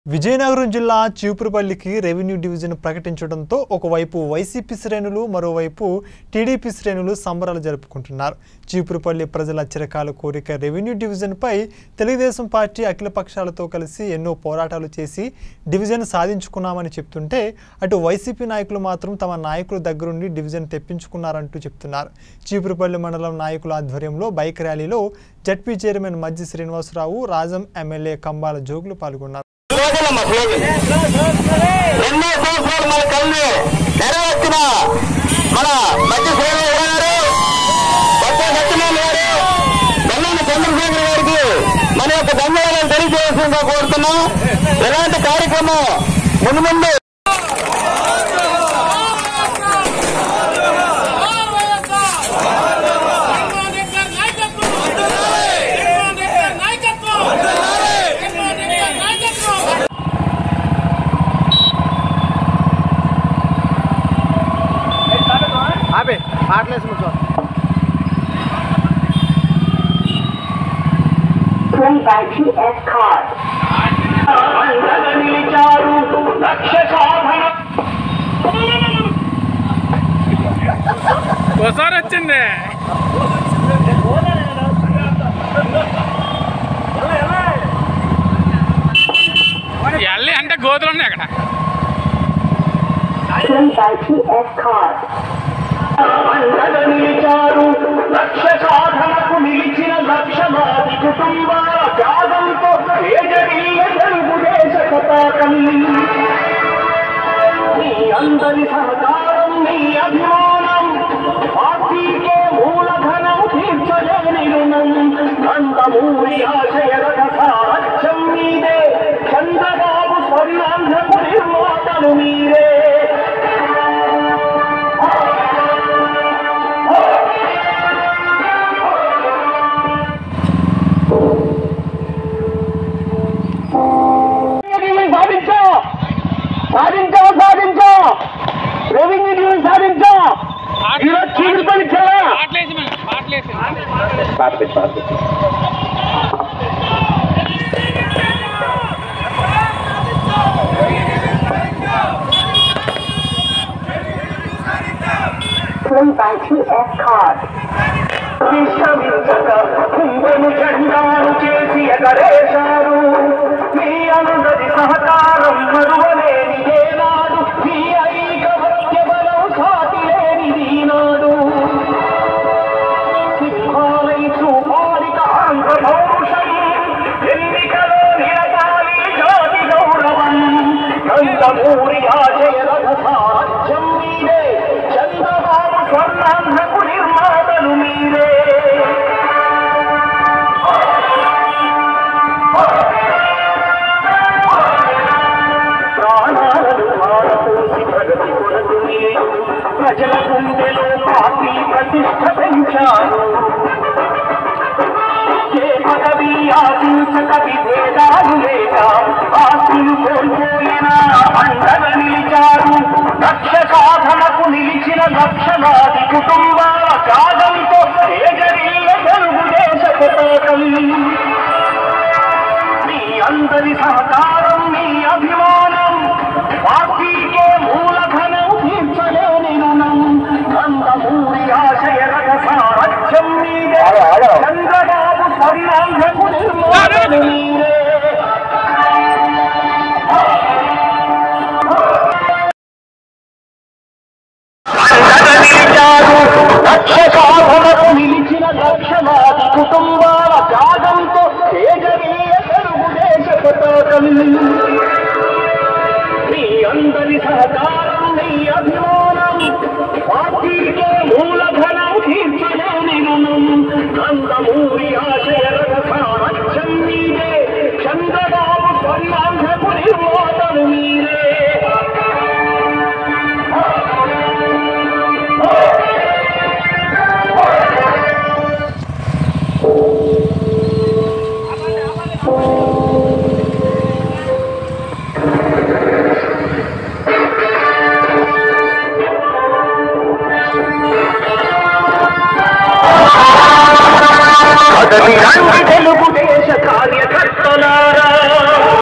విజయనగరం జిల్లా చీపురుపల్లికి revenue division ప్రకటించడంతో ఒకవైపు వైసీపీ శ్రేణులు మరోవైపు టీడీపీ శ్రేణులు సంబరాలు జరుపుకుంటున్నారు చీపురుపల్లి ప్రజల చిరకాల కోరిక రెవెన్యూ డివిజన్పై తెలుగుదేశం పార్టీ అఖిల పక్షాలతో కలిసి ఎన్నో పోరాటాలు చేసి డివిజన్ సాధించుకున్నామని చెప్తుంటే అటు వైసీపీ నాయకులు మాత్రం తమ నాయకుల దగ్గరుండి డివిజన్ తెప్పించుకున్నారంటూ చెప్తున్నారు చీపురుపల్లి మండలం నాయకుల ఆధ్వర్యంలో బైక్ ర్యాలీలో ZP chairman Majji Srinivasa Rao Rajam MLA Kambala Jogulu పాల్గొన్నారు స్లోగన్ అమ్మ స్లోగన్ ఎన్నో సంవత్సరాలు మన కళ్ళు నెరవేర్చిన మన మధ్య శ్రీరామ్ గారు కొత్త సత్యనారాయణ గారు బెల్లని చంద్రశేఖర్ గారికి మన యొక్క ధన్యవాదాలు తెలియజేయాల్సిందిగా కోరుతున్నాం ఇలాంటి కార్యక్రమం ముందు ముందు నాయకత్వం ఆపే పాటలేసి కూర్చో Play by TS Card. నిలిచారు లక్ష్య సాధన ఒకసారి వచ్చింది ఎల్లి అంటే గోతులు ఉన్నాయి అక్కడ Play by TS Card. అండగా నిలిచారు లక్ష్య సాధనకు నిలిచిన లక్షలాది కుటుంబాల త్యాగంతో ఏజడిల్ల తెలుగుదేశ పతాకం మీ అందరి సహకారం మీ అభిమానం పార్టీకే మూలధనం తీర్చలేని రుణం నందమూరి ఆశయ రథ సారథ్యం మీదే చంద్రబాబు స్వర్ణాంధ్రకు నిర్మాతలు మీరే రెవెన్యూ సాధించాం సాధించాం సాధించాం రెవెన్యూ డివిజన్ సాధించాం ఈరోజు చీకటి చాలా పాటలేసి పాటలేసి Play by TS Card. విశ్రమించక కుంభము చండాలు చేసి ఎగరేశారు మీ అందరి సహకారం మరువలేని ఏనాడు మీ ఐకమత్య బలం సాటి లేనిది ఈనాడు సింహాలై చూపాలిక ఆంధ్ర పౌరుషం ఎన్నికలో నిలగాలి జాతి గౌరవం నందమూరి ఆశయ రథ సారథ్యం మీరే చంద్రబాబు స్వర్ణాంధ్రకు నిర్మాతలు మీరే ప్రాణాలను మారపోసి ప్రగతి కొరకు మీరు ప్రజల గుండెలో పార్టీ ప్రతిష్ట పెంచారు ఏ పదవి ఆశించక విభేదాలు లేక ఆస్తులు కోల్పోయిన అండగా నిలిచారు లక్ష్య సాధనకు నిలిచిన లక్షలాది కుటుంబాల కాదంతో ఏజరిల్ల తెలుగుదేశ పతాకం మీ అందరి సహకారం మీ అభిమానం పార్టీకే మూలధనం తీర్చలేని రుణం నందమూరి ఆశయ రథ సారథ్యం మీదే చంద్రబాబు స్వర్ణాంధ్రకు నిర్మాతలు మీరే నిలిచారు లక్ష్య సాధనకు నిలిచిన లక్షలాది కుటుంబాల త్యాగంతో తేజరీయ తెలుగుదేశ పతాకం మీ అందరి సహకారం మీ అభిమానం పార్టీకే మూలధనం తీర్చలేని రుణం నందమూరి ఆశయ రథ